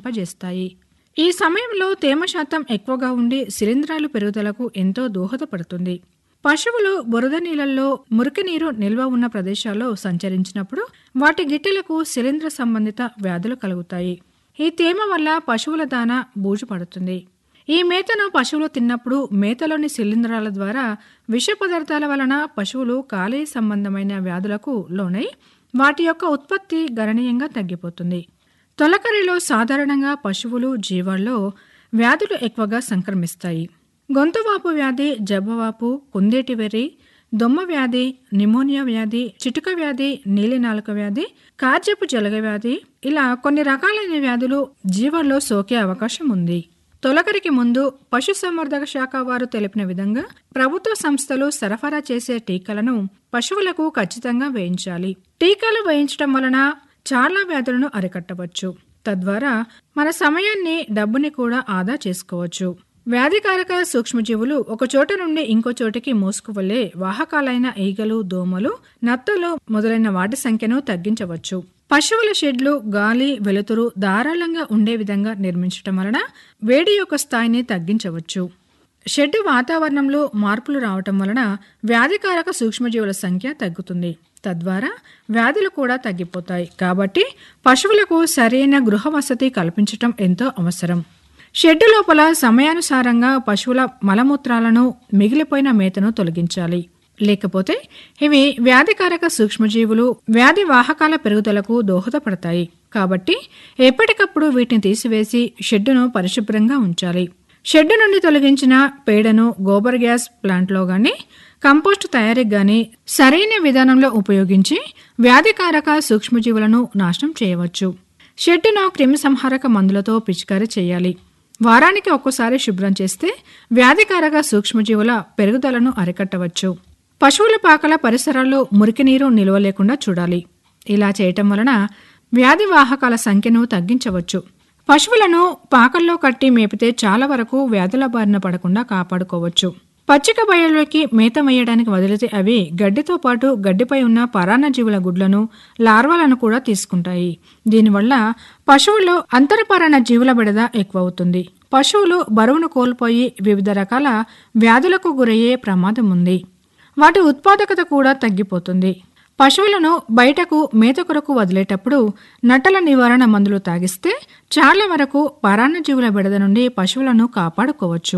క్షీణింపజేస్తాయి ఈ సమయంలో తేమ శాతం ఎక్కువగా ఉండి శిలీంధ్రాలు పెరుగుదలకు ఎంతో దోహదపడుతుంది పశువులు బురద నీళ్ళల్లో మురికి నీరు నిల్వ ఉన్న ప్రదేశాల్లో సంచరించినప్పుడు వాటి గిట్టెలకు శిలీంధ్ర సంబంధిత వ్యాధులు కలుగుతాయి ఈ తేమ వల్ల పశువుల దాన బూజు పడుతుంది ఈ మేతను పశువులు తిన్నప్పుడు మేతలోని శిలీంధ్రాల ద్వారా విష పదార్థాల వలన పశువులు కాలేయ సంబంధమైన వ్యాధులకు లోనై వాటి యొక్క ఉత్పత్తి గణనీయంగా తగ్గిపోతుంది తొలకరిలో సాధారణంగా పశువులు జీవాల్లో వ్యాధులు ఎక్కువగా సంక్రమిస్తాయి గొంతువాపు వ్యాధి జబ్బవాపు కుందేటి వెర్రి దొమ్మ వ్యాధి నిమోనియా వ్యాధి చిటుక వ్యాధి నీలినాలుక వ్యాధి కార్జపు జలగ వ్యాధి ఇలా కొన్ని రకాలైన వ్యాధులు జీవాల్లో సోకే అవకాశం ఉంది తొలకరికి ముందు పశుసంవర్ధక శాఖ వారు తెలిపిన విధంగా ప్రభుత్వ సంస్థలు సరఫరా చేసే టీకాలను పశువులకు ఖచ్చితంగా వేయించాలి టీకాలు వేయించడం వలన చాలా వ్యాధులను అరికట్టవచ్చు తద్వారా మన సమయాన్ని డబ్బుని కూడా ఆదా చేసుకోవచ్చు వ్యాధికారక సూక్ష్మజీవులు ఒక చోట నుండి ఇంకో చోటికి మోసుకువెళ్లే వాహకాలైన ఈగలు దోమలు నత్తలు మొదలైన వాటి సంఖ్యను తగ్గించవచ్చు పశువుల షెడ్లు గాలి వెలుతురు ధారాళంగా ఉండే విధంగా నిర్మించటం వలన వేడి యొక్క స్థాయిని తగ్గించవచ్చు షెడ్ వాతావరణంలో మార్పులు రావటం వలన వ్యాధికారక సూక్ష్మజీవుల సంఖ్య తగ్గుతుంది తద్వారా వ్యాధులు కూడా తగ్గిపోతాయి కాబట్టి పశువులకు సరైన గృహ వసతి కల్పించటం ఎంతో అవసరం షెడ్డు లోపల సమయానుసారంగా పశువుల మలమూత్రాలను మిగిలిపోయిన మేతను తొలగించాలి లేకపోతే ఇవి వ్యాధికారక సూక్ష్మజీవులు వ్యాధి వాహకాల పెరుగుదలకు దోహదపడతాయి కాబట్టి ఎప్పటికప్పుడు వీటిని తీసివేసి షెడ్డును పరిశుభ్రంగా ఉంచాలి షెడ్డు నుండి తొలగించిన పేడను గోబర్ గ్యాస్ ప్లాంట్లో గాని కంపోస్ట్ తయారీకి గాని సరైన విధానంలో ఉపయోగించి వ్యాధికారక సూక్ష్మజీవులను నాశనం చేయవచ్చు షెడ్డును క్రిమిసంహారక మందులతో పిచికారీ చేయాలి వారానికి ఒక్కోసారి శుభ్రం చేస్తే వ్యాధికారక సూక్ష్మజీవుల పెరుగుదలను అరికట్టవచ్చు పశువుల పాకల పరిసరాల్లో మురికి నీరు నిల్వ లేకుండా చూడాలి ఇలా చేయటం వలన వ్యాధి వాహకాల సంఖ్యను తగ్గించవచ్చు పశువులను పాకల్లో కట్టి మేపితే చాలా వరకు వ్యాధుల బారిన పడకుండా కాపాడుకోవచ్చు పచ్చిక బయళ్ళలోకి మేత వేయడానికి వదిలితే అవి గడ్డితో పాటు గడ్డిపై ఉన్న పరాన్నజీవుల గుడ్లను లార్వాలను కూడా తీసుకుంటాయి దీనివల్ల పశువుల్లో అంతరపరాణ జీవుల బెడద ఎక్కువవుతుంది పశువులు బరువును కోల్పోయి వివిధ రకాల వ్యాధులకు గురయ్యే ప్రమాదం ఉంది వాటి ఉత్పాదకత కూడా తగ్గిపోతుంది పశువులను బయటకు మేత కొరకు వదిలేటప్పుడు నట్టల నివారణ మందులు తాగిస్తే చాలా వరకు పరాన్నజీవుల బెడద నుండి పశువులను కాపాడుకోవచ్చు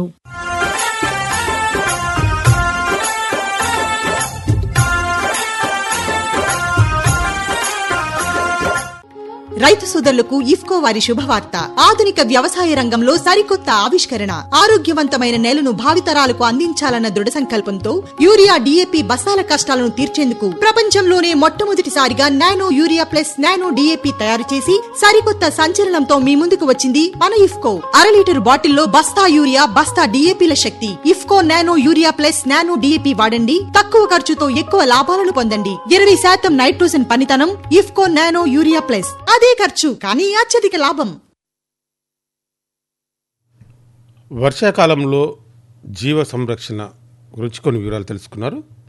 రైతు సోదరులకు ఇఫ్కో వారి శుభవార్త ఆధునిక వ్యవసాయ రంగంలో సరికొత్త ఆవిష్కరణ ఆరోగ్యవంతమైన నేలను భావితరాలకు అందించాలన్న దృఢ సంకల్పంతో యూరియా డిఏపి బస్తాల కష్టాలను తీర్చేందుకు ప్రపంచంలోనే మొట్టమొదటిసారిగా nano urea plus nano D A P తయారు చేసి సరికొత్త సంచలనంతో మీ ముందుకు వచ్చింది మన ఇఫ్కో అర లీటర్ బాటిల్లో బస్తా యూరియా బస్తా డిఏపిల శక్తి IFFCO nano urea plus nano D A P వాడండి తక్కువ ఖర్చుతో ఎక్కువ లాభాలను పొందండి ఇరవై శాతం నైట్రోజన్ పనితనం ఇఫ్కో నానో యూరియా ప్లస్ అదే ఖర్చు కానీ అత్యధిక లాభం వర్షాకాలంలో జీవ సంరక్షణ గురించి కొన్ని వివరాలు తెలుసుకున్నారు